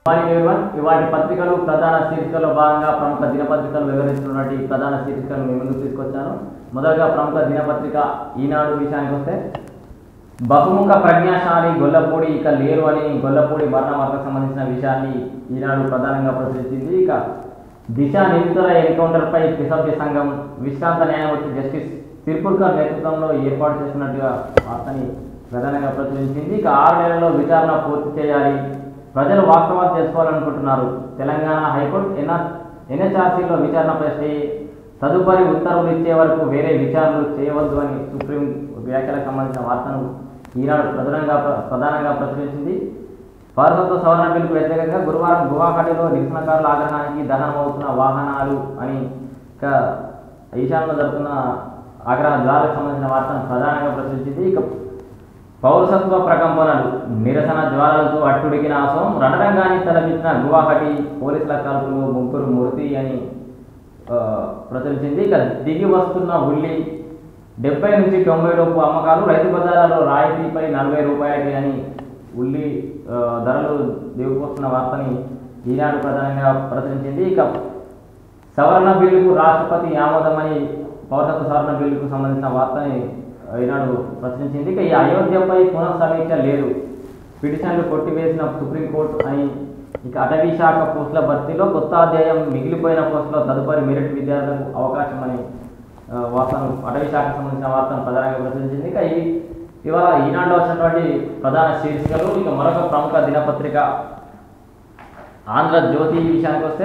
morning everyone ఇవాటి పత్రికలు ప్రధాన శీర్షికలో భాగంగా ప్రముఖ దినపత్రికలు వివరిస్తున్నటువంటి ప్రధాన శీర్షికలు మీ ముందుకు తీసుకొచ్చాను మొదటగా ప్రముఖ దినపత్రిక ఈనాడు విషయానికి వస్తే బహుముఖ ప్రజ్ఞాశాలి గొల్లపూడి ఇక లేరు అని గొల్లపూడి మరణ వార్తకు సంబంధించిన విషయాన్ని ఈనాడు ప్రధానంగా ప్రచురించింది ఇక దిశ నిందితుల ఎన్కౌంటర్పై త్రిసభ్య సంఘం విశ్రాంత న్యాయమూర్తి జస్టిస్ తిరుపూర్కర్ నేతృత్వంలో ఏర్పాటు చేసినట్టుగా వార్తని ప్రధానంగా ప్రచురించింది ఇక ఆరు నెలల్లో విచారణ పూర్తి చేయాలి ప్రజలు వాస్తవాలు తెలుసుకోవాలనుకుంటున్నారు తెలంగాణ హైకోర్టు ఎన్ఆర్ ఎన్హెచ్ఆర్సీలో విచారణపై స్టే తదుపరి ఉత్తర్వులు ఇచ్చే వరకు వేరే విచారణలు చేయవద్దు అని సుప్రీం వ్యాఖ్యలకు సంబంధించిన వార్తను ఈనాడు ప్రధానంగా ప్రధానంగా ప్రచురించింది పౌరసత్వ సవరణ బిల్లుకు వ్యతిరేకంగా గురువారం గువాహటిలో నిరసనకారుల ఆగ్రహానికి దహనమవుతున్న వాహనాలు అని ఇక ఈశాన్యంలో జరుగుతున్న ఆగ్రహ జ్వాలకు సంబంధించిన వార్తను ప్రధానంగా ప్రచురించింది ఇక పౌరసత్వ ప్రకంపనలు నిరసన జ్వాలలతో అట్టుడికిన అసోం రణరంగాన్ని తలపించిన గువాహటి పోలీసుల కాల్పులు ముగ్గురు మృతి అని ఆ, ప్రచురించింది ఇక దిగి వస్తున్న ఉల్లి డెబ్బై నుంచి తొంభై లోపు అమ్మకాలు రైతు బజార్లలో రాయితీపై నలభై రూపాయలకి అని ఉల్లి ఆ, ధరలు దిగిపోతున్న వార్తని ఈనాడు ప్రధానంగా ప్రచురించింది ఇక సవరణ బిల్లుకు రాష్ట్రపతి ఆమోదమని పౌరసత్వ సవరణ బిల్లుకు సంబంధించిన వార్తని ఈనాడు ప్రచురించింది ఇక ఈ అయోధ్యపై పునఃసమీక్ష లేదు పిటిషన్లు కొట్టివేసిన సుప్రీంకోర్టు అని ఇక అటవీ శాఖ పోస్టుల భర్తీలో కొత్త అధ్యాయం మిగిలిపోయిన పోస్టులో తదుపరి మెరిట్ విద్యార్థులకు అవకాశం అని ఆ, వార్తను అటవీ శాఖకు సంబంధించిన వార్తను ప్రధానంగా ప్రచురించింది ఇక ఈ ఇవాళ ఈనాడు వచ్చినటువంటి ప్రధాన శీర్షికలు ఇక మరొక ప్రముఖ దినపత్రిక ఆంధ్రజ్యోతి విషయానికి వస్తే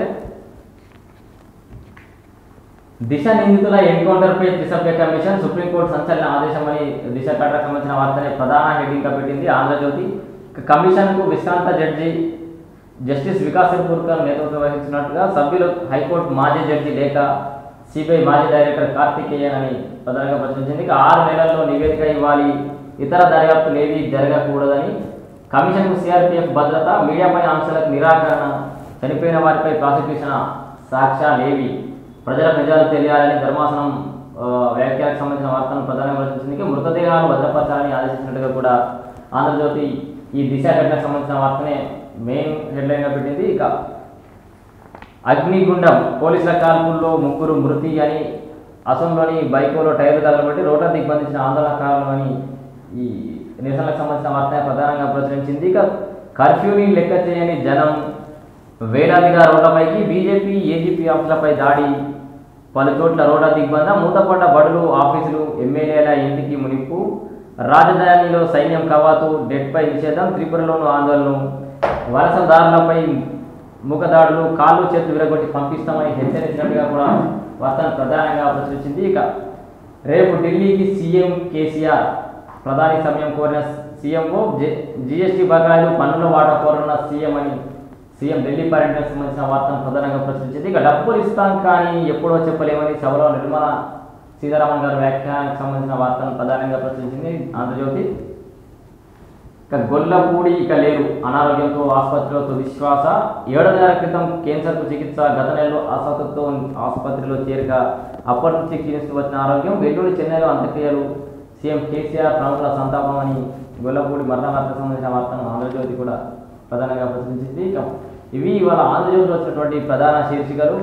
దిశ నిందితుల ఎన్కౌంటర్పై త్రిసభ్య కమిషన్ సుప్రీంకోర్టు సంచలన ఆదేశమని దిశ కట్టకు సంబంధించిన వార్తని ప్రధాన హెడ్డింగ్గా పెట్టింది ఆంధ్రజ్యోతి ఇక కమిషన్కు విశ్రాంత జడ్జి జస్టిస్ వికాస్ పూర్కర్ నేతృత్వం వహించినట్టుగా సభ్యులు హైకోర్టు మాజీ జడ్జి లేక సిబిఐ మాజీ డైరెక్టర్ కార్తికేయన్ అని ప్రధానంగా ప్రచురించింది ఇక ఆరు నెలల్లో నివేదిక ఇవ్వాలి ఇతర దర్యాప్తులు ఏవి జరగకూడదని కమిషన్కు సిఆర్పిఎఫ్ భద్రత మీడియాపై అంశాలకు నిరాకరణ చనిపోయిన వారిపై ప్రాసిక్యూషన్ సాక్ష్యాలేవి ప్రజల నిజాలు తెలియాలని ధర్మాసనం ఆ, వ్యాఖ్యలకు సంబంధించిన వార్తను ప్రధానంగా ప్రచురించింది ఇక మృతదేహాలు భద్రపరచాలని ఆదేశించినట్టుగా కూడా ఆంధ్రజ్యోతి ఈ దిశ ఘటనకు సంబంధించిన వార్తనే మెయిన్ హెడ్లైన్గా పెట్టింది ఇక అగ్నిగుండం పోలీసుల కాల్పుల్లో ముగ్గురు మృతి అని అసోంలోని బైకోలో టైర్లు తగలబట్టి రోడ్ల దిగ్బంధించిన ఆందోళనకారులు అని ఈ నిరసనలకు సంబంధించిన వార్త ప్రధానంగా ప్రచురించింది ఇక కర్ఫ్యూని లెక్క చేయని జనం వేలాదిగా రోడ్లపైకి బీజేపీ ఏజీపీ ఆఫీసులపై దాడి పలు చోట్ల రోడ్ల దిగ్బంధం మూతపడ్డ బడులు ఆఫీసులు ఎమ్మెల్యేల ఇంటికి మునిపు రాజధానిలో సైన్యం కవాతు డెడ్పై నిషేధం త్రిపురలోను ఆందోళన వలసదారులపై ముఖదాడులు కాళ్ళు చేతులు విరగొట్టి పంపిస్తామని హెచ్చరించినట్టుగా కూడా వార్తను ప్రధానంగా ప్రచురించింది ఇక రేపు ఢిల్లీకి సీఎం కేసీఆర్ ప్రధాని సమయం కోరిన సీఎంఓ జిఎస్టీ బకాయిలు పన్నుల వాటా కోరున్న సీఎం అని సీఎం ఢిల్లీ పర్యటనకు సంబంధించిన వార్తను ప్రధానంగా ప్రచురించింది ఇక డబ్బులు ఇస్తాం కానీ ఎప్పుడో చెప్పలేమని సభలో నిర్మలా సీతారామన్ గారి వ్యాఖ్యానానికి సంబంధించిన వార్తను ప్రధానంగా ప్రచురించింది ఆంధ్రజ్యోతి ఇక గొల్లపూడి ఇక లేరు అనారోగ్యంతో ఆసుపత్రిలో తుది శ్వాస ఏడాదిన్నర క్రితం క్యాన్సర్కు చికిత్స గత నెలలో అస్వస్థతతో ఆసుపత్రిలో చేరిక అప్పటి నుంచి క్షీణిస్తూ వచ్చిన ఆరోగ్యం వెల్లుల్లి చెన్నైలో అంత్యక్రియలు సీఎం కేసీఆర్ ప్రముఖుల సంతాపం అని గొల్లపూడి మరణ వార్తకు సంబంధించిన వార్తను ఆంధ్రజ్యోతి కూడా ప్రధానంగా ప్రచురించింది ఇక ఇవి ఇవాళ ఆంధ్రజ్యోతిలో వచ్చినటువంటి ప్రధాన శీర్షికలు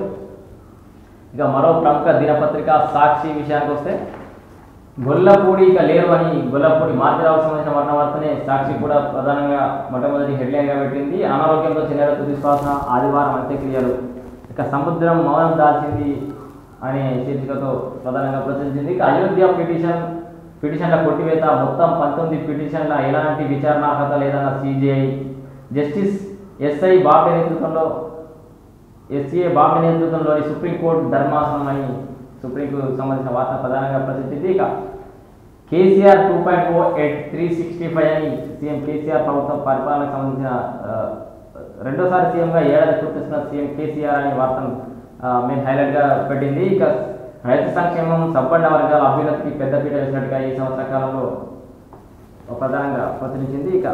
ఇక మరో ప్రముఖ దినపత్రిక సాక్షి విషయానికి వస్తే గొల్లపూడి ఇక లేరు అని గొల్లపూడి మార్చిరావుకు సంబంధించిన మరణ వార్తనే సాక్షి కూడా ప్రధానంగా మొట్టమొదటి హెడ్లైన్గా పెట్టింది అనారోగ్యంతో చెందిన తుది శ్వాస ఆదివారం అంత్యక్రియలు ఇక సముద్రం మౌనం దాల్చింది అనే శీర్షికతో ప్రధానంగా ప్రచురించింది ఇక అయోధ్య పిటిషన్ పిటిషన్ల కొట్టివేత మొత్తం పంతొమ్మిది పిటిషన్ల ఎలాంటి విచారణ అర్హత లేదన్న సిజిఐ జస్టిస్ ఎస్ఐ బాబే నేతృత్వంలో ఎస్సీఏ బాబే నేతృత్వంలోని సుప్రీంకోర్టు ధర్మాసనం అని సుప్రీంకు సంబంధించిన వార్త ప్రధానంగా ప్రచురించింది ఇక KCR two point O eight three sixty five అని సీఎం కేసీఆర్ ప్రభుత్వం పరిపాలనకు సంబంధించిన ఆ, రెండోసారి సీఎంగా ఏడాది పూర్తిస్తున్న సీఎం కేసీఆర్ అనే వార్తను ఆ, మేము హైలైట్గా పెట్టింది ఇక రైతు సంక్షేమం సబ్బండ వర్గాల అభ్యున్నతికి పెద్దపీట వేసినట్టుగా ఈ సంవత్సర కాలంలో ప్రధానంగా ప్రచురించింది ఇక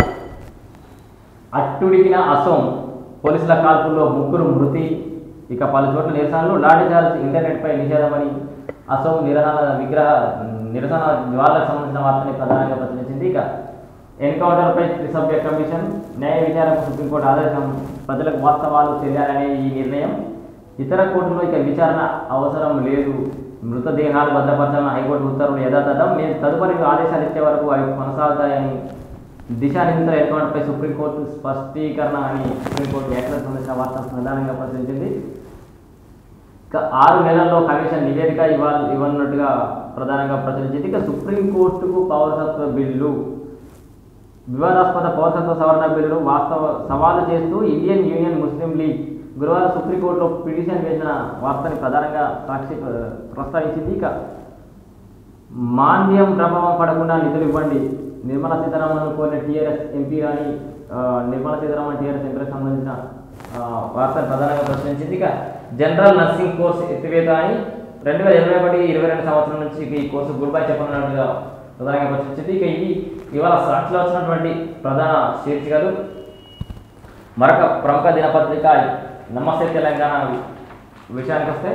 అట్టుడికిన అసోం పోలీసుల కాల్పుల్లో ముగ్గురు మృతి ఇక పలు చోట్ల నిరసనలు లాఠీచార్జ్ ఇంటర్నెట్పై నిషేధమని అసోం నిరసన విగ్రహ నిరసన జ్వాలకు సంబంధించిన వార్తని ప్రధానంగా ప్రచురించింది ఇక ఎన్కౌంటర్పై త్రిసభ్య కమిషన్ న్యాయ విచారణకు సుప్రీంకోర్టు ఆదేశం ప్రజలకు వాస్తవాలు తెలియాలనే ఈ నిర్ణయం ఇతర కోర్టులో ఇక విచారణ అవసరం లేదు మృతదేహాలు భద్రపరచాలని హైకోర్టు ఉత్తర్వులు యథాతథం మేము తదుపరి ఆదేశాలు ఇచ్చే వరకు అవి కొనసాగుతాయని దిశానిర్దేశ ఎన్కౌంటర్పై సుప్రీంకోర్టు స్పష్టీకరణ అని సుప్రీంకోర్టు వ్యాఖ్యలకు సంబంధించిన వార్త ప్రధానంగా ప్రచురించింది ఇక ఆరు నెలల్లో కమిషన్ నివేదిక ఇవ్వాలి ఇవ్వనున్నట్టుగా ప్రధానంగా ప్రచురించింది ఇక సుప్రీంకోర్టుకు పౌరసత్వ బిల్లు వివాదాస్పద పౌరసత్వ సవరణ బిల్లును వాస్తవ సవాలు చేస్తూ ఇండియన్ యూనియన్ ముస్లిం లీగ్ గురువారం సుప్రీంకోర్టులో పిటిషన్ వేసిన వార్తని ప్రధానంగా సాక్షి ప్రస్తావించింది ఇక మాంద్యం ప్రభావం పడకుండా నిధులు ఇవ్వండి నిర్మలా సీతారామన్ కోరిన టీఆర్ఎస్ ఎంపీ కానీ నిర్మలా సీతారామన్ టీఆర్ఎస్ ఎంపీలకు సంబంధించిన ఆ, వార్తను ప్రధానంగా ప్రశ్నించింది ఇక జనరల్ నర్సింగ్ కోర్సు ఎత్తివేత అని రెండు వేల ఇరవై ఒకటి ఇరవై రెండు సంవత్సరం నుంచి ఈ కోర్సు గుడ్ బై చెప్పనున్నట్టుగా ప్రధానంగా ప్రశ్నించింది ఇక ఇవి ఇవాళ సాక్షిలో వచ్చినటువంటి ప్రధాన శీర్షికలు మరొక ప్రముఖ దినపత్రిక నమస్తే తెలంగాణ విషయానికి వస్తే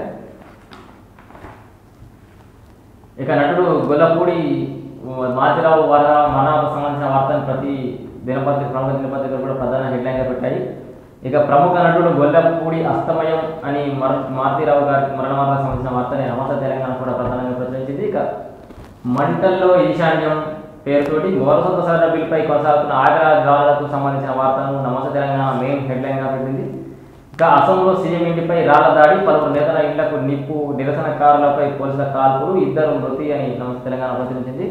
ఇక నటుడు గొల్లపూడి మాతిరావు వర మనాకు సంబంధించిన వార్తను ప్రతి దినపత్రిక ప్రముఖ దినపత్రికలు కూడా ప్రధాన హెడ్లైన్గా పెట్టాయి ఇక ప్రముఖ నటుడు గొల్లపూడి అస్తమయం అని మర మారుతీరావు గారి మరణ వార్తకు సంబంధించిన వార్తని నమస్తే తెలంగాణ కూడా ప్రధానంగా ప్రచురించింది ఇక మంటల్లో ఈశాన్యం పేరుతోటి గౌరవసంత సవరణ బిల్లుపై కొనసాగుతున్న ఆగ్రా జ్వాలలకు సంబంధించిన వార్తను నమస్తే తెలంగాణ మెయిన్ హెడ్లైన్గా పెట్టింది ఇక అసోంలో సీఎం ఇంటిపై రాళ్ల దాడి పలువురు నేతల ఇళ్లకు నిప్పు నిరసనకారులపై పోలీసుల కాల్పులు ఇద్దరు మృతి అని నమస్తే తెలంగాణ ప్రచురించింది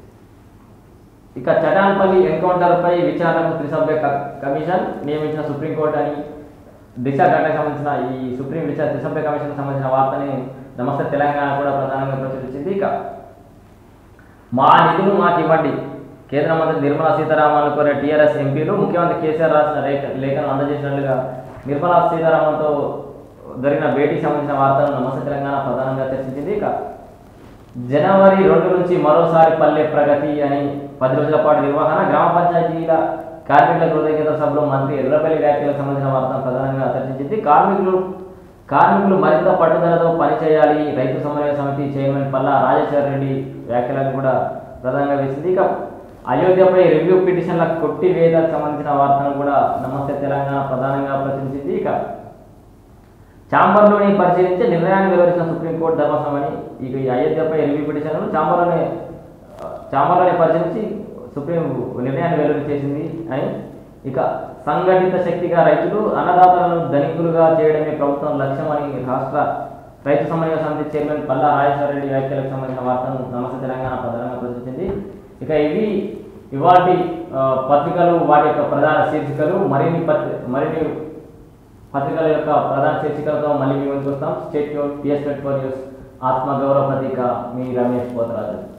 ఇక చటాన్పల్లి ఎన్కౌంటర్పై విచారణకు త్రిసభ్య క- కమిషన్ నియమించిన సుప్రీంకోర్టు అని దిశ ఘటనకు సంబంధించిన ఈ సుప్రీం విచారణ త్రిసభ్య కమిషన్ సంబంధించిన వార్తని నమస్తే తెలంగాణ కూడా ప్రధానంగా ప్రచురించింది ఇక మా నిధులు మాకు ఇవ్వండి కేంద్ర మంత్రి నిర్మలా సీతారామన్ కోరిన టీఆర్ఎస్ ఎంపీలు ముఖ్యమంత్రి కేసీఆర్ రాసిన లేఖ లేఖను అందజేసినట్లుగా నిర్మలా సీతారామన్తో జరిగిన భేటీకి సంబంధించిన వార్తలను నమస్తే తెలంగాణ ప్రధానంగా చర్చించింది ఇక జనవరి రెండు నుంచి మరోసారి పల్లె ప్రగతి అని పది రోజుల పాటు నిర్వహణ గ్రామ పంచాయతీల కార్మికుల కృతజ్ఞత సభలో మంత్రి ఎర్రపల్లి వ్యాఖ్యలకు సంబంధించిన వార్తను ప్రధానంగా చర్చించింది కార్మికులు కార్మికులు మరింత పట్టుదలతో పనిచేయాలి రైతు సమన్వయ సమితి చైర్మన్ పల్లా రాజేశ్వర రెడ్డి వ్యాఖ్యలను కూడా ప్రధానంగా వేసింది ఇక అయోధ్యపై రివ్యూ పిటిషన్ల కొట్టివేతకు సంబంధించిన వార్తను కూడా నమస్తే తెలంగాణ ప్రధానంగా ప్రచురించింది ఇక చాంబర్లోని పరిశీలించి నిర్ణయాన్ని వెలువరించిన సుప్రీంకోర్టు ధర్మసమని ఇక ఈ అయోధ్యపై రివ్యూ పిటిషన్ను చాంబర్లోనే ఆ, చాంబర్లోనే పరిశీలించి సుప్రీం నిర్ణయాన్ని వెలువరి చేసింది అని ఇక సంఘటిత శక్తిగా రైతులు అన్నదాతలను ధనికులుగా చేయడమే ప్రభుత్వం లక్ష్యం అని రాష్ట్ర రైతు సమన్వయ సమితి చైర్మన్ పల్లా రాజేశ్వర రెడ్డి వ్యాఖ్యలకు సంబంధించిన వార్తను నమస్తే తెలంగాణ ప్రధానంగా ప్రచురించింది ఇక ఇవి ఇవాటి ఆ, పత్రికలు వాటి యొక్క ప్రధాన శీర్షికలు మరిన్ని పత్రి మరిన్ని పత్రికల యొక్క ప్రధాన శీర్షికలతో మళ్ళీ మేము ముందుకు వస్తాం స్టేట్ యూన్ పిఎస్ ట్వంటీ ఫోర్ న్యూస్ ఆత్మగౌరవ ప్రతీక మీ రమేష్ పోతరాజు